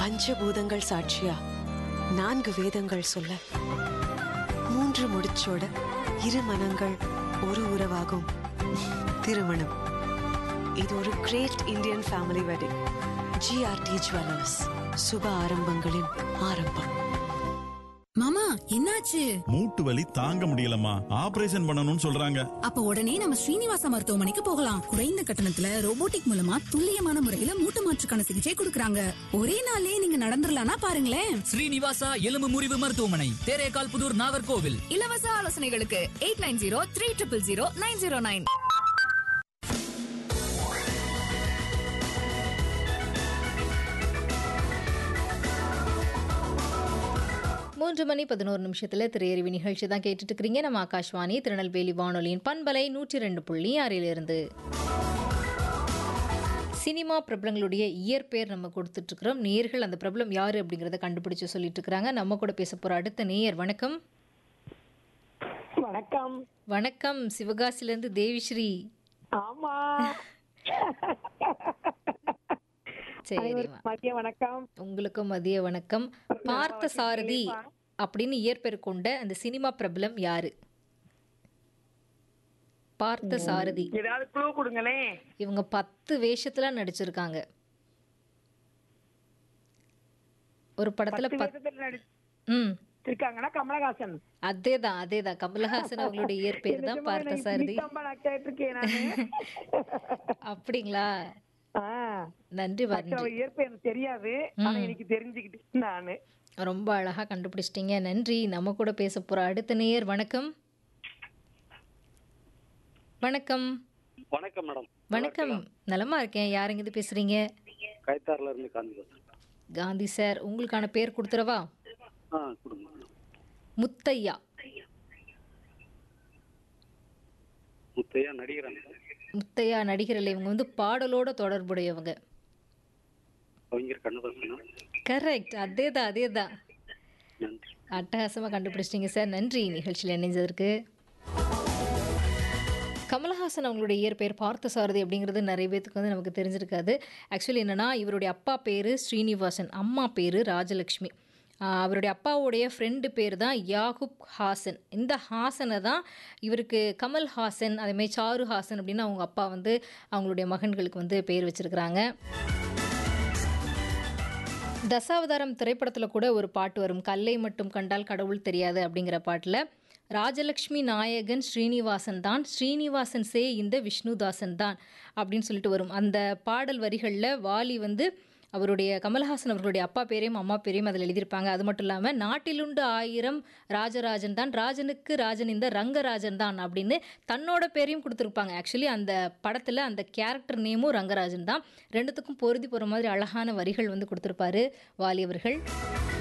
பஞ்சபூதங்கள் சாட்சியா நான்கு வேதங்கள் சொல்ல மூன்று முடிச்சோட இரு மனங்கள் ஒரு உறவாகும் திருமணம் இது ஒரு great Indian family wedding GRT jewellers சுப ஆரம்பங்களின் ஆரம்பம் மாமா என்னாச்சு மூட்டு வலி தாங்க முடியலம்மா ஆபரேஷன் பண்ணணும்னு சொல்றாங்க அப்ப உடனே நம்ம ஸ்ரீனிவாச மருத்துவமனைக்கு போகலாம் குறைந்த கட்டணத்துல ரோபோட்டிக் மூலமா துல்லியமான முறையில மூட்டு மாற்றுக்கான சிகிச்சை கொடுக்கறாங்க ஒரே நாள்லயே நீங்க நடந்துடலாம்னா பாருங்களேன் ஸ்ரீனிவாசா எலும்பு முறிவு மருத்துவமனை தேரேகால் புதூர் நாகர்கோவில் இலவச ஆலோசனைகளுக்கு eight nine zero three triple zero nine zero nine மூன்று மணி பதினோரு நிமிஷத்தில் திரையறிவி நிகழ்ச்சி தான் கேட்டுட்டு இருக்கிறீங்க நம்ம ஆகாஷ்வாணி திருநெல்வேலி வானொலியின் பண்பலை நூற்றி ரெண்டு புள்ளி ஆறிலிருந்து சினிமா பிரபலங்களுடைய இயற்பெயர் நம்ம கொடுத்துட்ருக்குறோம் நேர்கள் அந்த பிரபலம் யார் அப்படிங்கிறத கண்டுபிடிச்சு சொல்லிட்டு இருக்கிறாங்க நம்ம கூட பேச போகிற அடுத்த நேயர் வணக்கம் வணக்கம் வணக்கம் சிவகாசிலேருந்து தேவிஸ்ரீ ஆமா சரிம்மா மதிய வணக்கம் உங்களுக்கும் மதிய வணக்கம் பார்த்த சாரதி அப்படின்னு இயற்பெயர் கொண்ட அந்த சினிமா பிரபலம் யாரு பார்த்த சாரதி ஏதாவது க்ளூ கொடுங்களேன் இவங்க பத்து வேஷத்துல நடிச்சிருக்காங்க ஒரு படத்துல பத்து பத் வருஷத்துல ம் நடிச்சிருக்காங்கன்னா கமலஹாசன் அதேதான் அதேதான் கமலஹாசன் அவங்களுடைய இயற்பெயர் தான் பார்த்த சாரதி கேட்டிருக்கேன் நானு அப்படிங்களா ஆ, நன்றி actually நன்றி அவர் இயற்பெயர் எனக்கு தெரியாது ஆனா எனக்கு தெரிஞ்சுக்கிட்டு நானு ரொம்ப அழகா கண்டுபிடிச்சிட்டீங்க நன்றி நம்ம கூட பேச போற அடுத்த நேயர் வணக்கம் வணக்கம் வணக்கம் மேடம் வணக்கம் நலமா இருக்கேன் யாருங்க இது பேசுறீங்க கைத்தாறுல இருந்து காந்தி பேசுறேன் காந்தி சார் உங்களுக்கான பேர் கொடுத்துறவா ஆ கொடுங்க மேடம் முத்தையா முத்தையா நடிகராங்க முத்தையா நடிகர் இல்லை இவங்க வந்து பாடலோட தொடர்புடையவங்க கவிஞர் கண்ணதாசனா கரெக்ட் அதே தான் அதே தான் நன்றி அட்டகாசமாக கண்டுபிடிச்சிட்டிங்க சார் நன்றி நிகழ்ச்சியில் இணைஞ்சதற்கு கமலஹாசன் அவங்களுடைய இயற்பெயர் பார்த்தசாரதி அப்படிங்கிறது நிறைய பேத்துக்கு வந்து நமக்கு தெரிஞ்சிருக்காது ஆக்சுவலி என்னென்னா இவருடைய அப்பா பேர் ஸ்ரீனிவாசன் அம்மா பேர் ராஜலக்ஷ்மி ஆஹ் அவருடைய அப்பாவுடைய ஃப்ரெண்டு பேர் தான் யாகுப் ஹாசன் இந்த ஹாசனை தான் இவருக்கு கமல் ஹாசன் அதேமாதிரி சாரு ஹாசன் அப்படின்னு அவங்க அப்பா வந்து அவங்களுடைய மகன்களுக்கு வந்து பேர் வச்சிருக்கிறாங்க தசாவதாரம் திரைப்படத்தில் கூட ஒரு பாட்டு வரும் கல்லை மட்டும் கண்டால் கடவுள் தெரியாது அப்படிங்கிற பாட்டில் ராஜலக்ஷ்மி நாயகன் ஸ்ரீனிவாசன் தான் ஸ்ரீனிவாசன் சே இந்த விஷ்ணுதாசன் தான் அப்படின்னு சொல்லிட்டு வரும் அந்த பாடல் வரிகளில் வாலி வந்து அவருடைய கமல்ஹாசன் அவர்களுடைய அப்பா பேரையும் அம்மா பேரையும் அதில் எழுதியிருப்பாங்க அது மட்டும் இல்லாமல் நாட்டிலுண்டு ஆயிரம் ராஜராஜன் தான் ராஜனுக்கு ராஜன் இந்த ரங்கராஜன் தான் அப்படின்னு தன்னோட பேரையும் கொடுத்துருப்பாங்க ஆக்சுவலி அந்த படத்தில் அந்த கேரக்டர் நேமும் ரங்கராஜன் தான் ரெண்டுத்துக்கும் பொருதி போகிற மாதிரி அழகான வரிகள் வந்து கொடுத்துருப்பாரு வாலி அவர்கள்